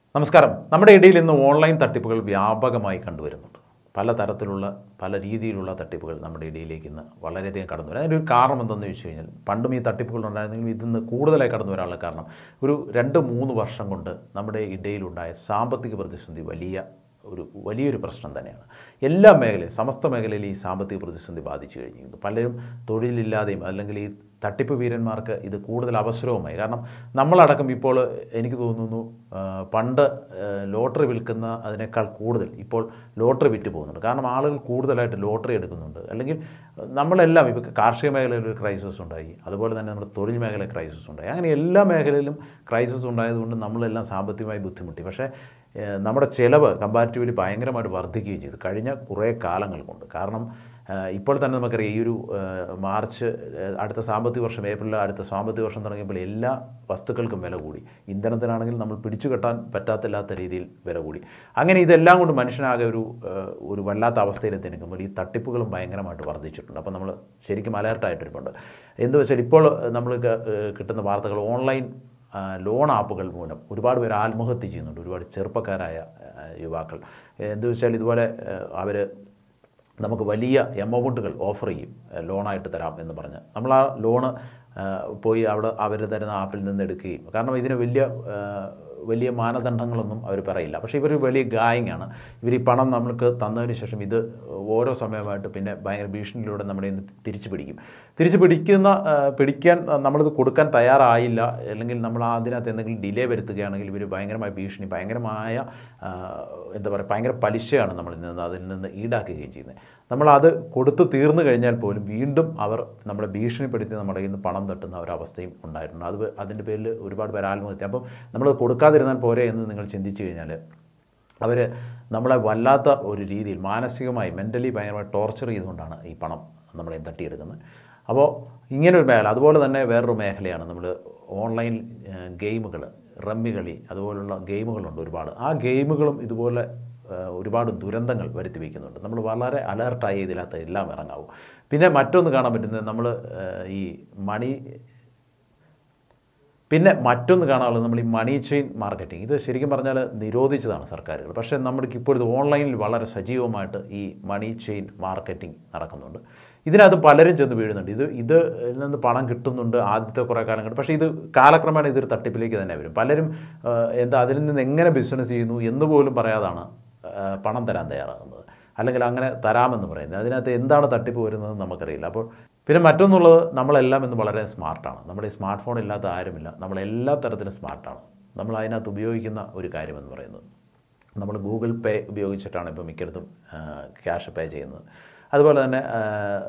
നമസ്കാരം നമ്മുടെ ഇടയിൽ ഇന്ന് ഓൺലൈൻ തട്ടിപ്പുകൾ വ്യാപകമായി കണ്ടുവരുന്നുണ്ട് പല തരത്തിലുള്ള പല രീതിയിലുള്ള തട്ടിപ്പുകൾ നമ്മുടെ ഇടയിലേക്ക് ഇന്ന് വളരെയധികം കടന്നു വരും അതിൻ്റെ ഒരു കാരണം എന്തെന്ന് ചോദിച്ചു കഴിഞ്ഞാൽ പണ്ടും ഈ തട്ടിപ്പുകൾ ഉണ്ടായിരുന്നെങ്കിലും ഇതിന്ന് കൂടുതലായി കടന്നു വരാനുള്ള കാരണം ഒരു രണ്ട് മൂന്ന് വർഷം കൊണ്ട് നമ്മുടെ ഇടയിലുണ്ടായ സാമ്പത്തിക പ്രതിസന്ധി വലിയ ഒരു വലിയൊരു പ്രശ്നം തന്നെയാണ് എല്ലാ മേഖലയും സമസ്ത മേഖലയിൽ ഈ സാമ്പത്തിക പ്രതിസന്ധി ബാധിച്ചു കഴിഞ്ഞിരിക്കുന്നു പലരും തൊഴിലില്ലാതെയും അല്ലെങ്കിൽ ഈ തട്ടിപ്പ് വീരന്മാർക്ക് ഇത് കൂടുതൽ അവസരവുമായി കാരണം നമ്മളടക്കം ഇപ്പോൾ എനിക്ക് തോന്നുന്നു ആ, പണ്ട് ആ, ലോട്ടറി വിൽക്കുന്ന അതിനേക്കാൾ കൂടുതൽ ഇപ്പോൾ ലോട്ടറി വിറ്റ് പോകുന്നുണ്ട് കാരണം ആളുകൾ കൂടുതലായിട്ട് ലോട്ടറി എടുക്കുന്നുണ്ട് അല്ലെങ്കിൽ നമ്മളെല്ലാം ഇപ്പോൾ കാർഷിക മേഖലയിൽ ഒരു ക്രൈസിസ് ഉണ്ടായി അതുപോലെ തന്നെ നമ്മുടെ തൊഴിൽ മേഖല ക്രൈസിസ് ഉണ്ടായി അങ്ങനെ എല്ലാ മേഖലയിലും ക്രൈസിസ് ഉണ്ടായതുകൊണ്ട് നമ്മളെല്ലാം സാമ്പത്തികമായി ബുദ്ധിമുട്ടി പക്ഷേ ഏഹ്, നമ്മുടെ ചിലവ് കമ്പാരിറ്റീവ്ലി ഭയങ്കരമായിട്ട് വർദ്ധിക്കുകയും ചെയ്തു കഴിഞ്ഞ കുറേ കാലങ്ങൾ കൊണ്ട് കാരണം ഏഹ്, ഇപ്പോൾ തന്നെ നമുക്കറിയാം ഈ ഒരു ഏഹ്, മാർച്ച് ഏഹ്, അടുത്ത സാമ്പത്തിക വർഷം ഏപ്രിൽ അടുത്ത സാമ്പത്തിക വർഷം തുടങ്ങിയപ്പോൾ എല്ലാ വസ്തുക്കൾക്കും വില കൂടി ഇന്ധനത്തിനാണെങ്കിൽ നമ്മൾ പിടിച്ചു കെട്ടാൻ പറ്റാത്തില്ലാത്ത രീതിയിൽ വില കൂടി അങ്ങനെ ഇതെല്ലാം കൊണ്ട് മനുഷ്യനാകെ ഒരു ഏഹ്, ഒരു വല്ലാത്ത അവസ്ഥയിലെത്തി നിൽക്കുമ്പോൾ ഈ തട്ടിപ്പുകളും ഭയങ്കരമായിട്ട് വർദ്ധിച്ചിട്ടുണ്ട് അപ്പോൾ നമ്മൾ ശരിക്കും അലേർട്ടായിട്ടിരിപ്പുണ്ട് എന്ത് വെച്ചാൽ ഇപ്പോൾ നമ്മൾ ക- ഏഹ്, കിട്ടുന്ന വാർത്തകൾ ഓൺലൈൻ ആ, ലോൺ ആപ്പുകൾ മൂലം ഒരുപാട് പേര് ആത്മഹത്യ ചെയ്യുന്നുണ്ട് ഒരുപാട് ചെറുപ്പക്കാരായ ആ, യുവാക്കൾ എന്ത് വെച്ചാൽ ഇതുപോലെ അവർ നമുക്ക് വലിയ എമൗണ്ടുകൾ ഓഫർ ചെയ്യും ആ, ലോണായിട്ട് തരാം എന്ന് പറഞ്ഞ് നമ്മൾ ആ ലോണ് ആ, പോയി അവിടെ അവർ തരുന്ന ആപ്പിൽ നിന്ന് എടുക്കുകയും കാരണം ഇതിന് വലിയ ആ, വലിയ മാനദണ്ഡങ്ങളൊന്നും അവർ പറയില്ല പക്ഷേ ഇവർ വലിയ ഗായിങ് ആണ് ഇവർ ഈ പണം നമ്മൾക്ക് തന്നതിന് ശേഷം ഇത് ഓരോ സമയമായിട്ട് പിന്നെ ഭയങ്കര ഭീഷണിയിലൂടെ നമ്മുടെ കയ്യിൽ നിന്ന് തിരിച്ചു പിടിക്കും തിരിച്ചു പിടിക്കുന്ന ആ, പിടിക്കാൻ ആ, നമ്മളിത് കൊടുക്കാൻ തയ്യാറായില്ല അല്ലെങ്കിൽ നമ്മൾ അതിനകത്ത് എന്തെങ്കിലും ഡിലേ വരുത്തുകയാണെങ്കിൽ ഇവർ ഭയങ്കരമായ ഭീഷണി ഭയങ്കരമായ ആ, എന്താ പറയുക ഭയങ്കര പലിശയാണ് നമ്മളിൽ നിന്ന് അതിൽ നിന്ന് ഈടാക്കുകയും ചെയ്യുന്നത് നമ്മളത് കൊടുത്ത് തീർന്നു കഴിഞ്ഞാൽ പോലും വീണ്ടും അവർ നമ്മളെ ഭീഷണിപ്പെടുത്തി നമ്മുടെ കയ്യിൽ നിന്ന് പണം തട്ടുന്ന ഒരവസ്ഥയും ഉണ്ടായിട്ടുണ്ട് അത് അതിൻ്റെ പേരിൽ ഒരുപാട് പേര് ആത്മഹത്യ അപ്പം നമ്മൾ കൊടുക്കാതിരുന്നാൽ പോരെ എന്ന് നിങ്ങൾ ചിന്തിച്ചു കഴിഞ്ഞാൽ അവർ നമ്മളെ വല്ലാത്ത ഒരു രീതിയിൽ മാനസികമായി മെൻ്റലി ഭയങ്കരമായി ടോർച്ചർ ചെയ്തുകൊണ്ടാണ് ഈ പണം നമ്മളെ തട്ടിയെടുക്കുന്നത് അപ്പോൾ ഇങ്ങനൊരു മേഖല അതുപോലെ തന്നെ വേറൊരു മേഖലയാണ് നമ്മൾ ഓൺലൈൻ ഗെയിമുകൾ റമ്മി കളി അതുപോലുള്ള ഗെയിമുകളുണ്ട് ഒരുപാട് ആ ഗെയിമുകളും ഇതുപോലെ ഏഹ്, ഒരുപാട് ദുരന്തങ്ങൾ വരുത്തി വയ്ക്കുന്നുണ്ട് നമ്മൾ വളരെ അലർട്ടായി ഇതിനകത്ത് എല്ലാം ഇറങ്ങാവും പിന്നെ മറ്റൊന്ന് കാണാൻ പറ്റുന്നത് നമ്മൾ ഈ മണി പിന്നെ മറ്റൊന്ന് കാണാനുള്ളത് നമ്മൾ ഈ മണി ചെയിൻ മാർക്കറ്റിംഗ് ഇത് ശരിക്കും പറഞ്ഞാൽ നിരോധിച്ചതാണ് സർക്കാരുകൾ പക്ഷേ നമ്മൾക്ക് ഇപ്പോൾ ഇത് ഓൺലൈനിൽ വളരെ സജീവമായിട്ട് ഈ മണി ചെയിൻ മാർക്കറ്റിംഗ് നടക്കുന്നുണ്ട് ഇതിനകത്ത് പലരും ചെന്ന് വീഴുന്നുണ്ട് ഇത് ഇത് ഇതിൽ നിന്ന് പണം കിട്ടുന്നുണ്ട് ആദ്യത്തെ കുറേ കാലം കൊണ്ട് പക്ഷേ ഇത് കാലക്രമേണ ഇതൊരു തട്ടിപ്പിലേക്ക് തന്നെ വരും പലരും ആ, എന്താ അതിൽ നിന്ന് എങ്ങനെ ബിസിനസ് ചെയ്യുന്നു എന്ന് പോലും പറയാതാണ് ആ, പണം തരാൻ തയ്യാറാകുന്നത് അല്ലെങ്കിൽ അങ്ങനെ തരാമെന്ന് പറയുന്നത് അതിനകത്ത് എന്താണ് തട്ടിപ്പ് വരുന്നത് നമുക്കറിയില്ല അപ്പോൾ പിന്നെ മറ്റൊന്നുള്ളത് നമ്മളെല്ലാം ഇന്ന് വളരെ സ്മാർട്ടാണ് നമ്മുടെ ഈ സ്മാർട്ട് ഫോൺ ഇല്ലാത്ത ആരുമില്ല നമ്മളെല്ലാ തരത്തിലും സ്മാർട്ടാണ് നമ്മൾ അതിനകത്ത് ഉപയോഗിക്കുന്ന ഒരു കാര്യമെന്ന് പറയുന്നത് നമ്മൾ ഗൂഗിൾ പേ ഉപയോഗിച്ചിട്ടാണ് ഇപ്പോൾ മിക്കയിടത്തും ക്യാഷ് പേ ചെയ്യുന്നത് അതുപോലെ തന്നെ ആ,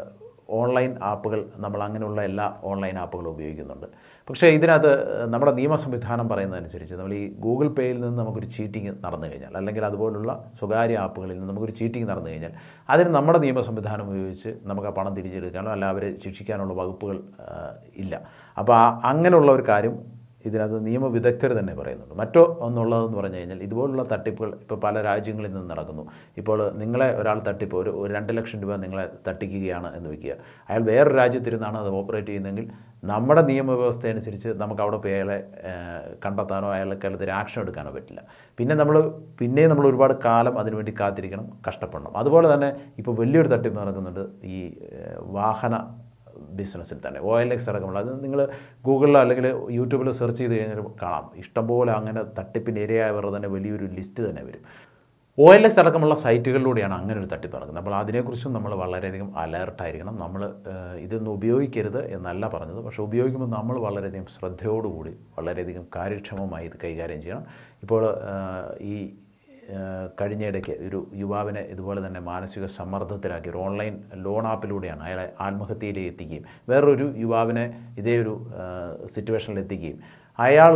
ഓൺലൈൻ ആപ്പുകൾ നമ്മൾ അങ്ങനെയുള്ള എല്ലാ ഓൺലൈൻ ആപ്പുകളും ഉപയോഗിക്കുന്നുണ്ട് പക്ഷേ ഇതിനകത്ത് നമ്മുടെ നിയമ സംവിധാനം പറയുന്നതനുസരിച്ച് നമ്മൾ ഈ ഗൂഗിൾ പേയിൽ നിന്ന് നമുക്കൊരു ചീറ്റിംഗ് നടന്നു കഴിഞ്ഞാൽ അല്ലെങ്കിൽ അതുപോലുള്ള സ്വകാര്യ ആപ്പുകളിൽ നിന്ന് നമുക്കൊരു ചീറ്റിംഗ് നടന്നു കഴിഞ്ഞാൽ അതിന് നമ്മുടെ നിയമ സംവിധാനം ഉപയോഗിച്ച് നമുക്ക് ആ പണം തിരിച്ചെടുക്കാനോ അല്ല അവരെ ശിക്ഷിക്കാനുള്ള വകുപ്പുകൾ ആ, ഇല്ല അപ്പോൾ ആ അങ്ങനെയുള്ള ഒരു കാര്യം ഇതിനകത്ത് നിയമവിദഗ്ധർ തന്നെ പറയുന്നുണ്ട് മറ്റോ ഒന്നുള്ളതെന്ന് പറഞ്ഞു കഴിഞ്ഞാൽ ഇതുപോലുള്ള തട്ടിപ്പുകൾ ഇപ്പോൾ പല രാജ്യങ്ങളിൽ നിന്ന് നടക്കുന്നു ഇപ്പോൾ നിങ്ങളെ ഒരാൾ തട്ടിപ്പ് ഒരു ഒരു രണ്ട് ലക്ഷം രൂപ നിങ്ങളെ തട്ടിക്കുകയാണ് എന്ന് വയ്ക്കുക അയാൾ വേറൊരു രാജ്യത്തിരുന്നാണ് അത് ഓപ്പറേറ്റ് ചെയ്യുന്നതെങ്കിൽ നമ്മുടെ നിയമവ്യവസ്ഥ അനുസരിച്ച് നമുക്ക് അവിടെ പോയി അയാളെ ഏഹ്, കണ്ടെത്താനോ അയാൾക്കെതിരെ ആക്ഷൻ എടുക്കാനോ പറ്റില്ല പിന്നെ നമ്മൾ പിന്നെ നമ്മൾ ഒരുപാട് കാലം അതിനുവേണ്ടി കാത്തിരിക്കണം കഷ്ടപ്പെടണം അതുപോലെ തന്നെ ഇപ്പോൾ വലിയൊരു തട്ടിപ്പ് നടക്കുന്നുണ്ട് ഈ ഏഹ്, വാഹന ബിസിനസ്സിൽ തന്നെ ഒ എൽ എക്സ് അടക്കമുള്ള അത് നിങ്ങൾ ഗൂഗിളിലോ അല്ലെങ്കിൽ യൂട്യൂബിൽ സെർച്ച് ചെയ്ത് കഴിഞ്ഞാൽ കാണാം ഇഷ്ടംപോലെ അങ്ങനെ തട്ടിപ്പിന് ഇരയായവരുടെ തന്നെ വലിയൊരു ലിസ്റ്റ് തന്നെ വരും ഒ എൽ എക്സ് അടക്കമുള്ള സൈറ്റുകളിലൂടെയാണ് അങ്ങനെ ഒരു തട്ടിപ്പ് നടക്കുന്നത് അപ്പോൾ അതിനെക്കുറിച്ചും നമ്മൾ വളരെയധികം അലേർട്ടായിരിക്കണം നമ്മൾ ഏഹ്, ഇതൊന്നും ഉപയോഗിക്കരുത് എന്നല്ല പറഞ്ഞത് പക്ഷേ ഉപയോഗിക്കുമ്പോൾ നമ്മൾ വളരെയധികം ശ്രദ്ധയോടുകൂടി വളരെയധികം കാര്യക്ഷമമായി ഇത് കൈകാര്യം ചെയ്യണം ഇപ്പോൾ ഏഹ്, ഈ ഏഹ് കഴിഞ്ഞയിടയ്ക്ക് ഒരു യുവാവിനെ ഇതുപോലെ തന്നെ മാനസിക സമ്മർദ്ദത്തിലാക്കി ഒരു ഓൺലൈൻ ലോൺ ആപ്പിലൂടെയാണ് അയാളെ ആത്മഹത്യയിലേക്ക് എത്തിക്കുകയും വേറൊരു യുവാവിനെ ഇതേ ഒരു സിറ്റുവേഷനിൽ എത്തിക്കുകയും അയാൾ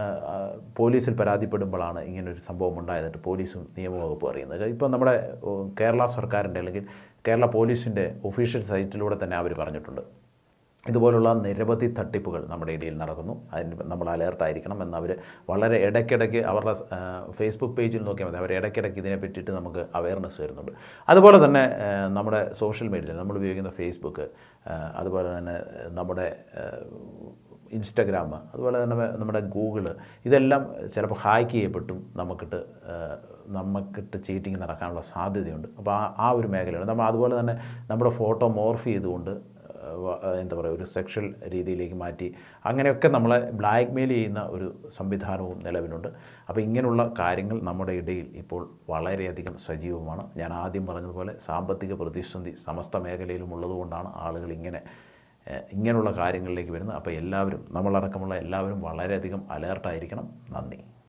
പോലീസിൽ പരാതിപ്പെടുമ്പോഴാണ് ഇങ്ങനൊരു സംഭവം ഉണ്ടായതായിട്ട് പോലീസും നിയമവകുപ്പും അറിയുന്നത് ഇപ്പോൾ നമ്മുടെ ഏഹ്, കേരള സർക്കാരിൻ്റെ അല്ലെങ്കിൽ കേരള പോലീസിൻ്റെ ഒഫീഷ്യൽ സൈറ്റിലൂടെ തന്നെ അവർ പറഞ്ഞിട്ടുണ്ട് ഇതുപോലുള്ള നിരവധി തട്ടിപ്പുകൾ നമ്മുടെ ഇടയിൽ നടക്കുന്നു അതിന് നമ്മൾ അലേർട്ടായിരിക്കണം എന്ന് അവർ വളരെ ഇടയ്ക്കിടയ്ക്ക് അവരുടെ ആ, ഫേസ്ബുക്ക് പേജിൽ നോക്കിയാൽ മതി അവർ ഇടയ്ക്കിടയ്ക്ക് ഇതിനെ പറ്റിയിട്ട് നമുക്ക് അവയർനെസ് വരുന്നുണ്ട് അതുപോലെ തന്നെ ആ, നമ്മുടെ സോഷ്യൽ മീഡിയയിൽ നമ്മൾ ഉപയോഗിക്കുന്ന ഫേസ്ബുക്ക് ആ, അതുപോലെ തന്നെ നമ്മുടെ ആ, ഇൻസ്റ്റഗ്രാം അതുപോലെ തന്നെ നമ്മുടെ ഗൂഗിള് ഇതെല്ലാം ചിലപ്പോൾ ഹാക്ക് ചെയ്യപ്പെട്ടും നമുക്കിട്ട് ആ, നമുക്കിട്ട് ചീറ്റിങ് നടക്കാനുള്ള സാധ്യതയുണ്ട് അപ്പോൾ ആ ആ ഒരു മേഖലയാണ് നമ്മൾ അതുപോലെ തന്നെ നമ്മുടെ ഫോട്ടോ മോർഫ് ചെയ്തുകൊണ്ട് ആ, വ- എന്താ പറയുക ഒരു സെക്ഷൽ രീതിയിലേക്ക് മാറ്റി അങ്ങനെയൊക്കെ നമ്മളെ ബ്ലാക്ക് മെയിൽ ചെയ്യുന്ന ഒരു സംവിധാനവും നിലവിലുണ്ട് അപ്പോൾ ഇങ്ങനെയുള്ള കാര്യങ്ങൾ നമ്മുടെ ഇടയിൽ ഇപ്പോൾ വളരെയധികം സജീവമാണ് ഞാൻ ആദ്യം പറഞ്ഞതുപോലെ സാമ്പത്തിക പ്രതിസന്ധി സമസ്ത മേഖലയിലും ഉള്ളതുകൊണ്ടാണ് ആളുകൾ ഇങ്ങനെ ഏഹ്, ഇങ്ങനെയുള്ള കാര്യങ്ങളിലേക്ക് വരുന്നത് അപ്പോൾ എല്ലാവരും നമ്മളടക്കമുള്ള എല്ലാവരും വളരെയധികം അലേർട്ടായിരിക്കണം നന്ദി